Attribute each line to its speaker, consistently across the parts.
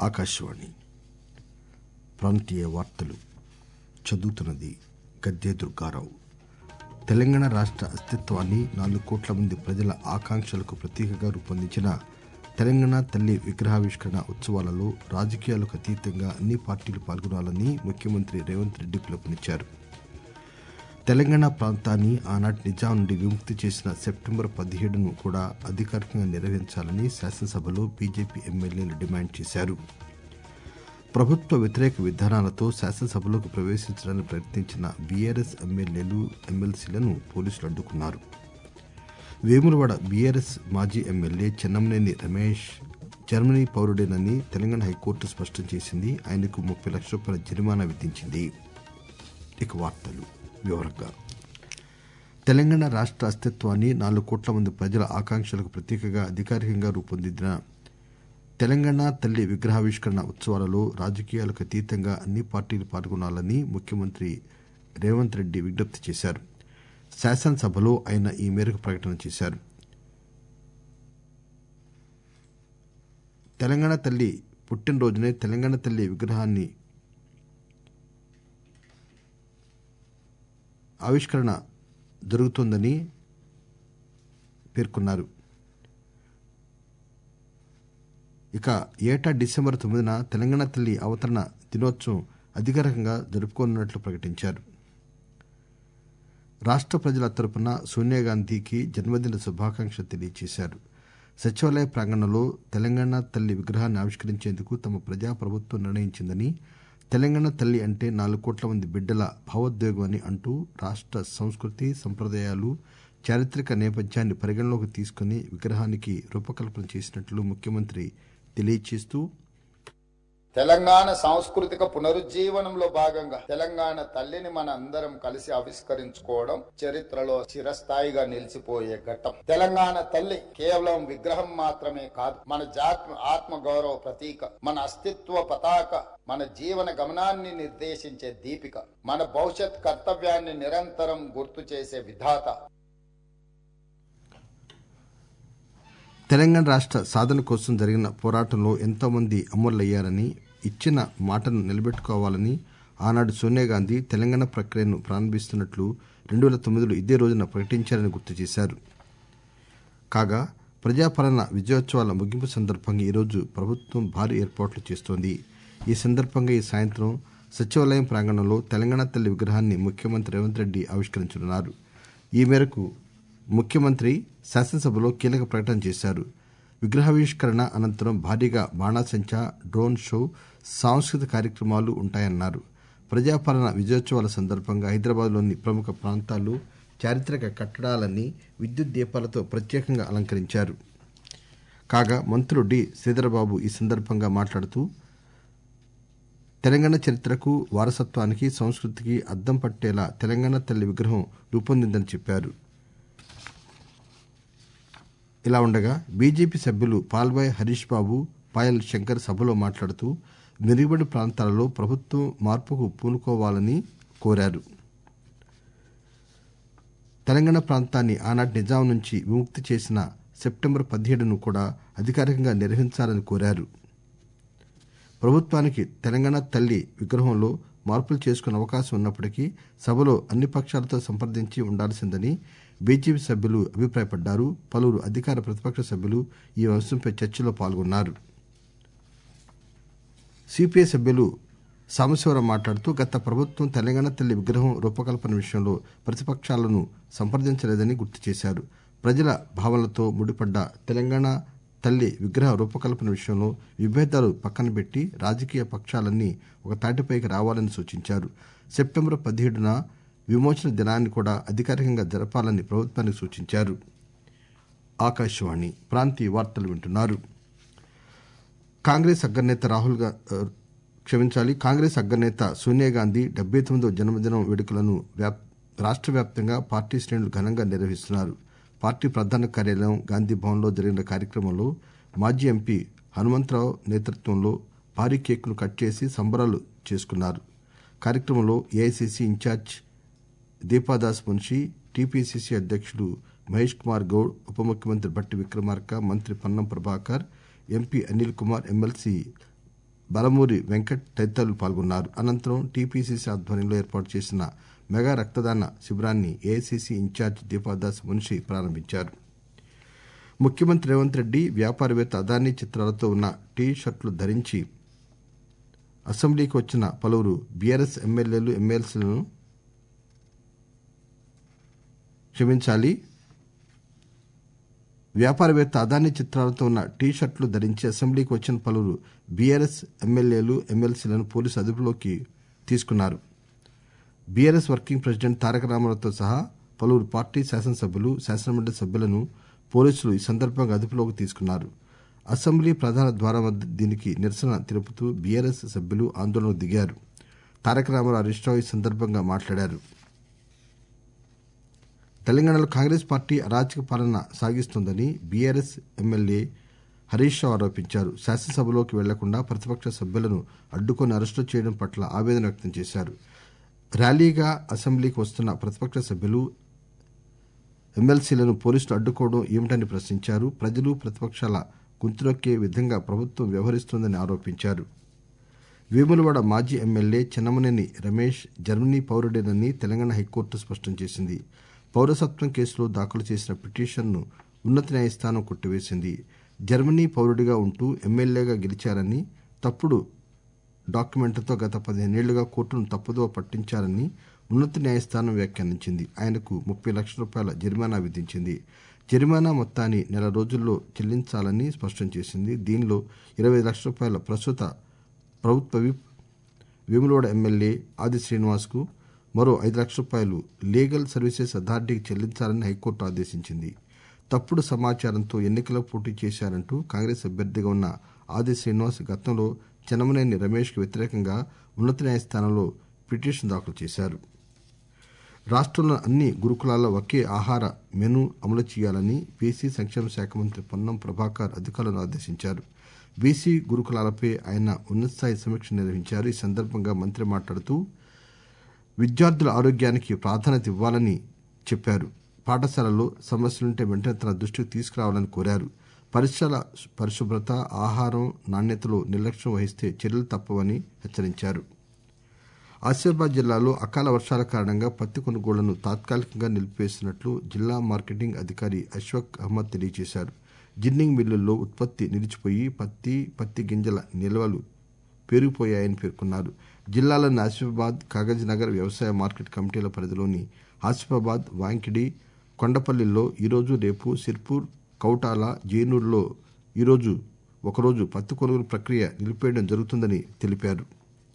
Speaker 1: ఆకాశవాణి ప్రాంతీయ వార్తలు చదువుతున్నది గద్దె దుర్గారావు తెలంగాణ రాష్ట అస్తిత్వాన్ని నాలుగు కోట్ల మంది ప్రజల ఆకాంక్షలకు ప్రతీకగా రూపొందించిన తెలంగాణ తల్లి విగ్రహావిష్కరణ ఉత్సవాలలో రాజకీయాలకు అతీతంగా అన్ని పార్టీలు పాల్గొనాలని ముఖ్యమంత్రి రేవంత్ రెడ్డి పిలుపునిచ్చారు తెలంగాణ ప్రాంతాన్ని ఆనాటి నిజాం నుండి విముక్తి చేసిన సెప్టెంబర్ పదిహేడును కూడా అధికారికంగా నిర్వహించాలని శాసనసభలో బీజేపీ ఎమ్మెల్యేలు డిమాండ్ చేశారు ప్రభుత్వ వ్యతిరేక విధానాలతో శాసనసభలోకి ప్రవేశించడానికి ప్రయత్నించిన బీఆర్ఎస్ ఎమ్మెల్యేలు ఎమ్మెల్సీలను పోలీసులు అడ్డుకున్నారు వేములవాడ బీఆర్ఎస్ మాజీ ఎమ్మెల్యే చెన్నమనేని రమేష్ జర్మనీ పౌరుడేనని తెలంగాణ హైకోర్టు స్పష్టం చేసింది ఆయనకు ముప్పై లక్షల రూపాయల జరిమానా విధించింది ఇక వార్తలు వివరంగా తెలంగాణ రాష్ట అస్తిత్వాన్ని నాలుగు కోట్ల మంది ప్రజల ఆకాంక్షలకు ప్రతీకగా అధికారికంగా రూపొందించిన తెలంగాణ తల్లి విగ్రహావిష్కరణ ఉత్సవాలలో రాజకీయాలకు అతీతంగా అన్ని పార్టీలు పాల్గొనాలని ముఖ్యమంత్రి రేవంత్ రెడ్డి విజ్ఞప్తి చేశారు శాసనసభలో ఆయన ఈ మేరకు ప్రకటన చేశారు తెలంగాణ తల్లి పుట్టినరోజునే తెలంగాణ తల్లి విగ్రహాన్ని ఆవిష్కరణ జరుగుతోందని పేర్కొన్నారు ఇక ఏటా డిసెంబర్ తొమ్మిదిన తెలంగాణ తల్లి అవతరణ దినోత్సవం అధికారికంగా జరుపుకోనున్నట్లు ప్రకటించారు రాష్ట ప్రజల తరపున సోనియాగాంధీకి జన్మదిన శుభాకాంక్షలు తెలియజేశారు సచివాలయ ప్రాంగణంలో తెలంగాణ తల్లి విగ్రహాన్ని ఆవిష్కరించేందుకు తమ ప్రజాప్రభుత్వం నిర్ణయించిందని తెలంగాణ తల్లి అంటే నాలుగు కోట్ల మంది బిడ్డల భావోద్వేగం అని అంటూ రాష్ట సంస్కృతి సంప్రదాయాలు చారిత్రక నేపథ్యాన్ని పరిగణలోకి తీసుకుని విగ్రహానికి రూపకల్పన చేసినట్లు ముఖ్యమంత్రి తెలియజేస్తూ
Speaker 2: తెలంగాణ సాంస్కృతిక పునరుజ్జీవనంలో భాగంగా తెలంగాణ తల్లిని మన అందరం కలిసి ఆవిష్కరించుకోవడం చరిత్రలో చిరస్థాయిగా నిలిచిపోయే ఘట్టం తెలంగాణ తల్లి కేవలం విగ్రహం మాత్రమే కాదు మన జాత్మ ఆత్మ గౌరవ ప్రతీక మన అస్తిత్వ పతాక మన జీవన గమనాన్ని నిర్దేశించే దీపిక మన భవిష్యత్ కర్తవ్యాన్ని నిరంతరం గుర్తు చేసే విధాత
Speaker 1: తెలంగాణ రాష్ట సాధన కోసం జరిగిన పోరాటంలో ఎంతో మంది అమరులయ్యారని ఇచ్చిన మాటను నిలబెట్టుకోవాలని ఆనాడు సోనియాగాంధీ తెలంగాణ ప్రక్రియను ప్రారంభిస్తున్నట్లు రెండు వేల తొమ్మిదిలో ఇదే రోజున ప్రకటించారని గుర్తు చేశారు కాగా ప్రజాపాలన విజయోత్సవాల ముగింపు సందర్భంగా ఈరోజు ప్రభుత్వం భారీ ఏర్పాట్లు చేస్తోంది ఈ సందర్భంగా ఈ సాయంత్రం సచివాలయం ప్రాంగణంలో తెలంగాణ తల్లి విగ్రహాన్ని ముఖ్యమంత్రి రేవంత్ రెడ్డి ఆవిష్కరించనున్నారు ఈ మేరకు ముఖ్యమంత్రి శాసనసభలో కీలక ప్రకటన చేశారు విగ్రహావిష్కరణ అనంతరం భారీగా బాణాసంచా డ్రోన్ షో సాంస్కృతిక కార్యక్రమాలు ఉంటాయన్నారు ప్రజాపాలన విజయోత్సవాల సందర్భంగా హైదరాబాద్లోని ప్రముఖ ప్రాంతాలు చారిత్రక కట్టడాలన్నీ విద్యుత్ దీపాలతో ప్రత్యేకంగా అలంకరించారు కాగా మంత్రులు డి శ్రీధరబాబు ఈ సందర్భంగా మాట్లాడుతూ తెలంగాణ చరిత్రకు వారసత్వానికి సంస్కృతికి అద్దం పట్టేలా తెలంగాణ తల్లి విగ్రహం రూపొందిందని చెప్పారు ఇలా ఉండగా బీజేపీ సభ్యులు పాల్వాయ్ హరీష్ బాబు పాయల్ శంకర్ సభలో మాట్లాడుతూ మెరుగుబడి ప్రాంతాలలో ప్రభుత్వం మార్పుకు పూనుకోవాలని కోరారు తెలంగాణ ప్రాంతాన్ని ఆనాటి నిజాం నుంచి విముక్తి చేసిన సెప్టెంబర్ పదిహేడును కూడా అధికారికంగా నిర్వహించాలని కోరారు ప్రభుత్వానికి తెలంగాణ తల్లి విగ్రహంలో మార్పులు చేసుకునే అవకాశం ఉన్నప్పటికీ సభలో అన్ని పక్షాలతో సంప్రదించి ఉండాల్సిందని బీజేపీ సభ్యులు అభిప్రాయపడ్డారు పలువురు అధికార ప్రతిపక్ష సభ్యులు ఈ అంశంపై చర్చలో పాల్గొన్నారు సిపిఐ సభ్యులు సాంబశివరావు మాట్లాడుతూ గత ప్రభుత్వం తెలంగాణ తల్లి విగ్రహం రూపకల్పన విషయంలో ప్రతిపక్షాలను సంప్రదించలేదని గుర్తు చేశారు ప్రజల భావనలతో ముడిపడ్డ తెలంగాణ తల్లి విగ్రహ రూపకల్పన విషయంలో విభేదాలు పక్కన పెట్టి రాజకీయ పక్షాలన్నీ ఒక తాటిపైకి రావాలని సూచించారు సెప్టెంబర్ పదిహేడున విమోచన దినాన్ని కూడా అధికారికంగా జరపాలని ప్రభుత్వానికి సూచించారు ఆకాశవాణి ప్రాంతీయ వార్తలు వింటున్నారు కాంగ్రెస్ అగ్రనేత రాహుల్ క్షమించాలి కాంగ్రెస్ అగ్రనేత సోనియాగాంధీ డెబ్బై తొమ్మిదవ జన్మదినం వేడుకలను రాష్ట్ర వ్యాప్తంగా పార్టీ శ్రేణులు ఘనంగా నిర్వహిస్తున్నారు పార్టీ ప్రధాన కార్యాలయం గాంధీ భవన్లో జరిగిన కార్యక్రమంలో మాజీ ఎంపీ హనుమంతరావు నేతృత్వంలో భారీ కేకును కట్ చేసి సంబరాలు చేసుకున్నారు కార్యక్రమంలో AICC in charge Deepa Das Munshi TPCC అధ్యక్షుడు మహేష్ కుమార్ గౌడ్ ఉప ముఖ్యమంత్రి భట్టి విక్రమార్క మంత్రి పొన్నం ప్రభాకర్ ఎంపీ అనిల్ కుమార్ ఎమ్మెల్సీ బలమూరి వెంకట్ తదితరులు పాల్గొన్నారు అనంతరం టీపీసీసీ ఆధ్వర్యంలో ఏర్పాటు చేసిన మెగా రక్తదాన శిబిరాన్ని ఏఐసీసీ ఇన్ఛార్జ్ దీపాదాస్ మున్షి ప్రారంభించారు ముఖ్యమంత్రి రేవంత్ రెడ్డి వ్యాపారవేత్త అదానీ చిత్రాలతో ఉన్న టీ షర్ట్లు ధరించి అసెంబ్లీకి వచ్చిన పలువురు బీఆర్ఎస్ ఎమ్మెల్యేలు ఎమ్మెల్సీలను క్షమించాలి వ్యాపారవేత్త అదానీ చిత్రాలతో ఉన్న టీ షర్ట్లు ధరించి అసెంబ్లీకి వచ్చిన పలువురు బీఆర్ఎస్ ఎమ్మెల్యేలు ఎమ్మెల్సీలను పోలీసు అదుపులోకి తీసుకున్నారు బీఆర్ఎస్ వర్కింగ్ ప్రెసిడెంట్ తారక రామారావుతో సహా పలువురు పార్టీ శాసనసభ్యులు శాసనమండలి సభ్యులను పోలీసులు ఈ సందర్భంగా అదుపులోకి తీసుకున్నారు అసెంబ్లీ ప్రధాన ద్వారం వద్ద దీనికి నిరసన తెలుపుతూ బీఆర్ఎస్ సభ్యులు ఆందోళనకు దిగారు తారక రామారావు అరెస్టు ఈ సందర్భంగా మాట్లాడారు తెలంగాణలో కాంగ్రెస్ పార్టీ అరాచక పాలన సాగిస్తోందని బీఆర్ఎస్ ఎమ్మెల్యే హరీష్ రావు ఆరోపించారు శాసనసభలోకి వెళ్లకుండా ప్రతిపక్ష సభ్యులను అడ్డుకొని అరెస్టు చేయడం పట్ల ఆవేదన వ్యక్తం చేశారు ర్యాలీగా అసెంబ్లీకి వస్తున్న ప్రతిపక్ష సభ్యులు ఎమ్మెల్సీలను పోలీసులు అడ్డుకోవడం ఏమిటని ప్రశ్నించారు ప్రజలు ప్రతిపక్షాల గొంతునొక్కే విధంగా ప్రభుత్వం వ్యవహరిస్తోందని ఆరోపించారు వేములవాడ మాజీ ఎమ్మెల్యే చెన్నమనేని రమేష్ జర్మనీ పౌరుడేనని తెలంగాణ హైకోర్టు స్పష్టం చేసింది పౌరసత్వం కేసులో దాఖలు చేసిన పిటిషన్ను ఉన్నత న్యాయస్థానం కొట్టివేసింది జర్మనీ పౌరుడిగా ఉంటూ ఎమ్మెల్యేగా గెలిచారని తప్పుడు డాక్యుమెంట్లతో గత పదిహేనేళ్లుగా కోర్టును తప్పుదోవ పట్టించారని ఉన్నత న్యాయస్థానం వ్యాఖ్యానించింది ఆయనకు ముప్పై లక్షల రూపాయల జరిమానా విధించింది జరిమానా మొత్తాన్ని నెల రోజుల్లో చెల్లించాలని స్పష్టం చేసింది దీనిలో ఇరవై లక్షల రూపాయల ప్రస్తుత ప్రభుత్వ విప్ వేములవాడ ఎమ్మెల్యే ఆది శ్రీనివాస్కు మరో ఐదు లక్షల రూపాయలు లీగల్ సర్వీసెస్ అథారిటీకి చెల్లించాలని హైకోర్టు ఆదేశించింది తప్పుడు సమాచారంతో ఎన్నికల్లో పోటీ చేశారంటూ కాంగ్రెస్ అభ్యర్థిగా ఉన్న ఆది శ్రీనివాస్ గతంలో చెన్నమనేని రమేష్కు వ్యతిరేకంగా ఉన్నత న్యాయస్థానంలో పిటిషన్ దాఖలు చేశారు రాష్ట్రంలో అన్ని గురుకులాల్లో ఒకే ఆహార మెను అమలు చేయాలని బీసీ సంక్షేమ శాఖ మంత్రి పొన్నం ప్రభాకర్ అధికారులను ఆదేశించారు బీసీ గురుకులాలపై ఆయన ఉన్నతస్థాయి సమీక్ష నిర్వహించారు ఈ సందర్భంగా మంత్రి మాట్లాడుతూ విద్యార్థుల ఆరోగ్యానికి ప్రాధాన్యత ఇవ్వాలని చెప్పారు పాఠశాలల్లో సమస్యలుంటే వెంటనే తన దృష్టికి తీసుకురావాలని కోరారు పరిసరాల పరిశుభ్రత ఆహారం నాణ్యతలో నిర్లక్ష్యం వహిస్తే చర్యలు తప్పవని హెచ్చరించారు ఆసిఫాబాద్ జిల్లాలో అకాల వర్షాల కారణంగా పత్తి కొనుగోళ్లను తాత్కాలికంగా నిలిపివేసినట్లు జిల్లా మార్కెటింగ్ అధికారి అష్వక్ అహ్మద్ తెలియజేశారు జిన్నింగ్ మిల్లుల్లో ఉత్పత్తి నిలిచిపోయి పత్తి పత్తి గింజల నిల్వలు పెరిగిపోయాయని పేర్కొన్నారు జిల్లాలోని ఆసిఫాబాద్ కాగజ్ నగర్ వ్యవసాయ మార్కెట్ కమిటీల పరిధిలోని ఆసిఫాబాద్ వాంకిడి కొండపల్లిలో ఈరోజు రేపు సిర్పూర్ కౌటాల జైనూరులో ఈరోజు ఒకరోజు పత్తి కొనుగోలు ప్రక్రియ నిలిపేయడం జరుగుతుందని తెలిపారు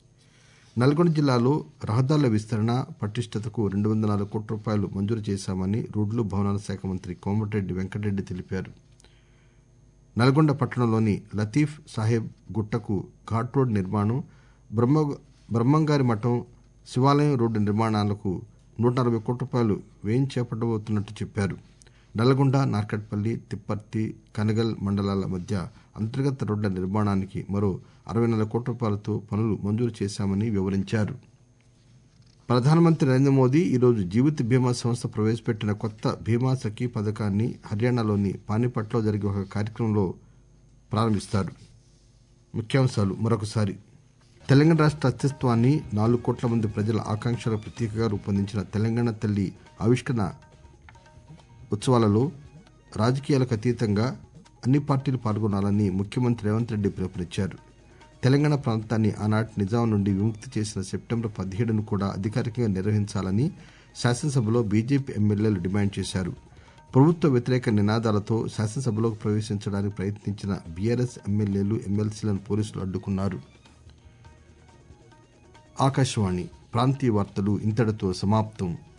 Speaker 1: నల్గొండ జిల్లాలో రహదారుల విస్తరణ పటిష్టతకు రెండు వందల నాలుగు కోట్ల రూపాయలు మంజూరు చేశామని రోడ్లు భవనాల శాఖ మంత్రి కోమటిరెడ్డి వెంకటరెడ్డి తెలిపారు నల్గొండ పట్టణంలోని లతీఫ్ సాహెబ్ గుట్టకు ఘాట్ రోడ్ నిర్మాణం బ్రహ్మ బ్రహ్మంగారి మఠం శివాలయం రోడ్డు నిర్మాణాలకు నూట అరవై కోట్ల రూపాయలు వ్యయం చేపట్టబోతున్నట్టు చెప్పారు నల్గొండ నార్కట్పల్లి తిప్పర్తి కనగల్ మండలాల మధ్య అంతర్గత రోడ్ల నిర్మాణానికి మరో అరవై నాలుగు కోట్ల రూపాయలతో పనులు మంజూరు చేశామని వివరించారు ప్రధానమంత్రి నరేంద్ర మోదీ ఈరోజు జీవిత బీమా సంస్థ ప్రవేశపెట్టిన కొత్త బీమా సఖీ పథకాన్ని హర్యానాలోని పానిపట్లో జరిగే ఒక కార్యక్రమంలో ప్రారంభిస్తారు ముఖ్యాంశాలు మరొకసారి తెలంగాణ రాష్ట్ర అస్తిత్వాన్ని నాలుగు కోట్ల మంది ప్రజల ఆకాంక్షల ప్రతీకగా రూపొందించిన తెలంగాణ తల్లి ఆవిష్కరణ ఉత్సవాలలో రాజకీయాలకు అతీతంగా అన్ని పార్టీలు పాల్గొనాలని ముఖ్యమంత్రి రేవంత్ రెడ్డి పిలుపునిచ్చారు తెలంగాణ ప్రాంతాన్ని ఆనాటి నిజాం నుండి విముక్తి చేసిన సెప్టెంబర్ పదిహేడును కూడా అధికారికంగా నిర్వహించాలని శాసనసభలో బీజేపీ ఎమ్మెల్యేలు డిమాండ్ చేశారు ప్రభుత్వ వ్యతిరేక నినాదాలతో శాసనసభలోకి ప్రవేశించడానికి ప్రయత్నించిన బీఆర్ఎస్ ఎమ్మెల్యేలు ఎమ్మెల్సీలను పోలీసులు అడ్డుకున్నారు ఆకాశవాణి ప్రాంతీయ వార్తలు ఇంతటితో సమాప్తం